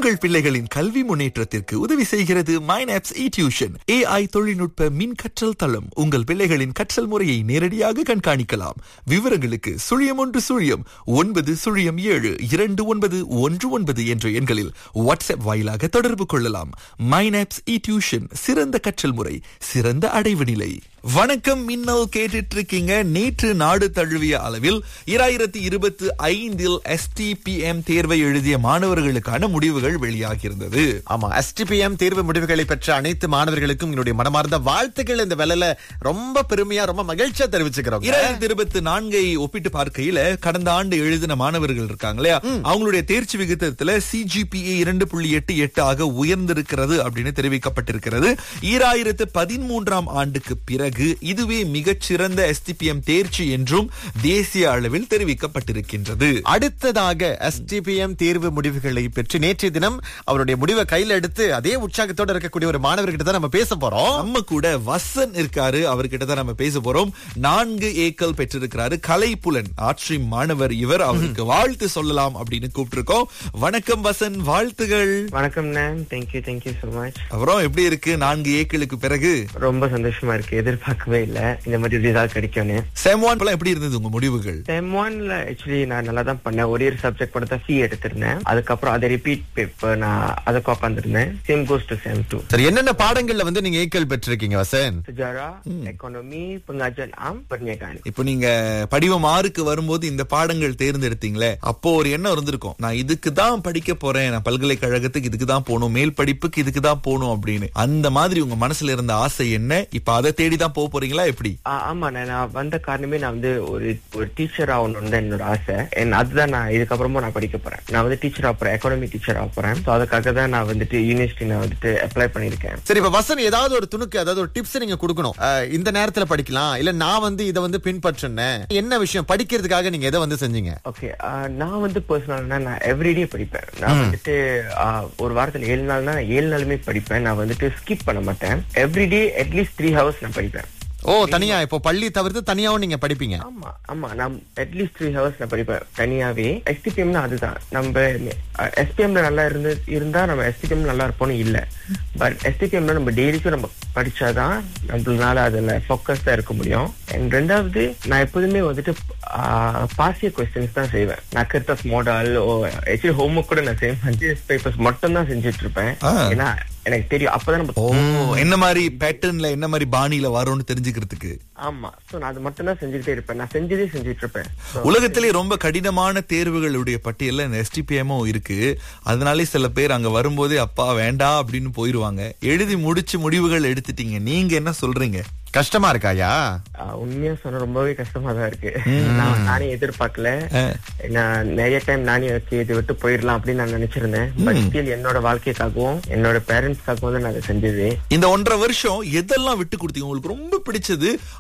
உங்கள் பிள்ளைகளின் கல்வி முன்னேற்றத்திற்கு உதவி செய்கிறது மைனாப்ஸ் இ டியூஷன் ஏஐ தொழில்நுட்ப மின் கற்றல் தளம் உங்கள் பிள்ளைகளின் கற்றல் முறையை நேரடியாக கண்காணிக்கலாம் விவரங்களுக்கு சுழியம் ஒன்று சுழியம் ஒன்பது சுழியம் ஏழு இரண்டு ஒன்பது ஒன்று ஒன்பது என்ற எண்களில் வாட்ஸ்அப் வாயிலாக தொடர்பு கொள்ளலாம் மைனாப்ஸ் இ டியூஷன் சிறந்த கற்றல் முறை சிறந்த அடைவு நிலை வணக்கம் மின்னல் கேட்டுட்டு இருக்கீங்க நேற்று நாடு தழுவிய அளவில் இராயிரத்தி இருபத்தி ஐந்தில் எஸ்டிபிஎம் தேர்வை எழுதிய மாணவர்களுக்கான முடிவுகள் வெளியாகியிருந்தது ஆமா எஸ்டிபிஎம் தேர்வு முடிவுகளை பெற்ற அனைத்து மாணவர்களுக்கும் என்னுடைய மனமார்ந்த வாழ்த்துக்கள் இந்த வேலையில ரொம்ப பெருமையா ரொம்ப மகிழ்ச்சியா தெரிவிச்சுக்கிறோம் இராயிரத்தி இருபத்தி நான்கை ஒப்பிட்டு பார்க்கையில கடந்த ஆண்டு எழுதின மாணவர்கள் இருக்காங்க இல்லையா அவங்களுடைய தேர்ச்சி விகிதத்துல சிஜிபிஏ இரண்டு புள்ளி எட்டு எட்டு ஆக உயர்ந்திருக்கிறது அப்படின்னு தெரிவிக்கப்பட்டிருக்கிறது ஈராயிரத்து பதிமூன்றாம் ஆண்டுக்கு பிறகு இதுவே மிகச்சிறந்த எஸ்டிபிஎம் தேர்ச்சி என்றும் தேசிய அளவில் தெரிவிக்கப்பட்டிருக்கின்றது அடுத்ததாக எஸ்டிபிஎம் தேர்வு முடிவுகளை பெற்று நேற்றைய தினம் அவருடைய முடிவை கையில எடுத்து அதே உற்சாகத்தோட இருக்கக்கூடிய ஒரு மாணவர்கிட்ட தான் நம்ம பேச போறோம் நம்ம கூட வசன் இருக்காரு அவர்கிட்ட தான் நம்ம பேச போறோம் நான்கு ஏக்கல் பெற்றிருக்கிறாரு கலைப்புலன் ஆட்சி மாணவர் இவர் அவருக்கு வாழ்த்து சொல்லலாம் அப்படின்னு கூப்பிட்டிருக்கோம் வணக்கம் வசன் வாழ்த்துகள் வணக்கம் ma'am thank you thank you so much அப்புறம் எப்படி இருக்கு நான்கு ஏக்களுக்கு பிறகு ரொம்ப சந்தோஷமா இருக்கு எதிர்பார்க்கவே இல்ல இந்த மாதிரி ரிசல்ட் கிடைக்கும்னு செம்வான் எல்லாம் எப்படி இருந்தது உங்க முடிவுகள் செம் ஒன்ல ஆக்சுவலி நான் நல்லா தான் பண்ணேன் ஒரே ஒரு சப்ஜெக்ட் மட்டும் தான் ஃபீ எடுத்திருந்தேன் அதுக்கப்புறம் அதை ரிப்பீட் பேப்பர் நான் அதுக்கு உட்காந்துருந்தேன் same goes to same too சரி என்னென்ன பாடங்கள்ல வந்து நீங்க ஏக்கல் பெற்றிருக்கீங்க Vasan sejarah ekonomi pengajian am perniagaan இப்போ நீங்க படிவம் ஆறுக்கு வரும்போது இந்த பாடங்கள் தேர்ந்தெடுத்தீங்களே அப்போ ஒரு எண்ணம் இருந்திருக்கும் நான் இதுக்கு தான் படிக்க போறேன் நான் பல்கலைக்கழகத்துக்கு இதுக்கு தான் போகணும் மேல் படிப்புக்கு இதுக்கு தான் போகணும் அப்படின்னு அந்த மாதிரி உங்க மனசுல இருந்த ஆசை என்ன இப்ப அதை தேடி தான் போக போறீங்களா எப்படி ஆ, ஆமா நான் நான் வந்த காரணமே நான் வந்து ஒரு ஒரு டீச்சர் ஆகணும் தான் என்னோட ஆசை And அதுதான் நான் இதுக்கப்புறமும் நான் படிக்க போறேன் நான் வந்து டீச்சர் ஆக போறேன் எக்கனாமி டீச்சர் ஆக போறேன் ஸோ அதுக்காக தான் நான் வந்துட்டு யூனிவர்சிட்டி நான் வந்துட்டு அப்ளை பண்ணியிருக்கேன் சரி இப்ப வசன் ஏதாவது ஒரு துணுக்கு அதாவது ஒரு டிப்ஸ் நீங்க கொடுக்கணும் அஹ், இந்த நேரத்துல படிக்கலாம் இல்ல நான் வந்து இதை வந்து பின்பற்றினேன் என்ன விஷயம் படிக்கிறதுக்காக நீங்க எதை வந்து செஞ்சீங்க ஓகே நான் வந்து பர்சனல்னா நான் எவ்ரிடே படிப்பேன் நான் வந்துட்டு ஆ, ஒரு வாரத்துல ஏழு நாள்னா நான் ஏழு நாளுமே படிப்பேன் நான் வந்துட்டு ஸ்கிப் பண்ண மாட்டேன் எவ்ரிடே அட்லீஸ்ட் த்ரீ ஹவர்ஸ் நான் படிப்பேன் ஓ தனியா இப்போ பள்ளி தவிர்த்து தனியாவும் நீங்க படிப்பீங்க ஆமா ஆமா நான் அட்லீஸ்ட் த்ரீ ஹவர்ஸ் நான் படிப்பேன் தனியாவே எஸ்டிபிஎம்னா அதுதான் நம்ம எஸ்பிஎம்ல நல்லா இருந்து இருந்தா நம்ம எஸ்டிபிஎம் நல்லா இருப்போம்னு இல்ல பட் எஸ்டிபிஎம்ல நம்ம டெய்லிக்கும் நம்ம படிச்சாதான் நம்மளால அதுல ஃபோக்கஸ்டா இருக்க முடியும் அண்ட் ரெண்டாவது நான் எப்போதுமே வந்துட்டு பாசிய கொஸ்டின்ஸ் தான் செய்வேன் நான் கர்த்தஸ் மாடல் ஓ ஆக்சுவலி ஹோம்ஒர்க் கூட நான் செய்வேன் பேப்பர்ஸ் மட்டும் தான் செஞ்சுட்டு இருப்பேன் ஆ. ஏன்னா எனக்கு தெரியும் அப்பதான் நம்ம ஓ என்ன மாதிரி பேட்டர்ன்ல என்ன மாதிரி பாணியில வரும்னு தெரிஞ்சுக்கிறதுக்கு ஆமா சோ நான் அது மட்டும் தான் செஞ்சுக்கிட்டே இருப்பேன் நான் செஞ்சதே செஞ்சுட்டு இருப்பேன் So, உலகத்திலே ரொம்ப கடினமான தேர்வுகளுடைய பட்டியல்ல இந்த எஸ்டிபிஎம்மும் இருக்கு அதனாலே சில பேர் அங்க வரும்போதே அப்பா வேண்டாம் அப்படின்னு போயிருவாங்க எழுதி முடிச்சு முடிவுகள் எடுத்துட்டீங்க நீங்க என்ன சொல்றீங்க கஷ்டமா இருக்காயா ஆஹ் உண்மையா சொன்ன ரொம்பவே கஷ்டமா தான் இருக்கு நான் நானே எதிர்பார்க்கல நான் நிறைய டைம் நானே ஓகே இதை விட்டு போயிடலாம் அப்படின்னு நான் நினைச்சிருந்தேன் பட் ஸ்டில் என்னோட வாழ்க்கைக்காகவும் என்னோட பேரண்ட்ஸ்க்காகவும் தான் நான் அதை செஞ்சது இந்த ஒன்றரை வருஷம் எதெல்லாம் விட்டு கொடுத்தீங்க உங்களுக்கு ரொம்ப பிடிச்சது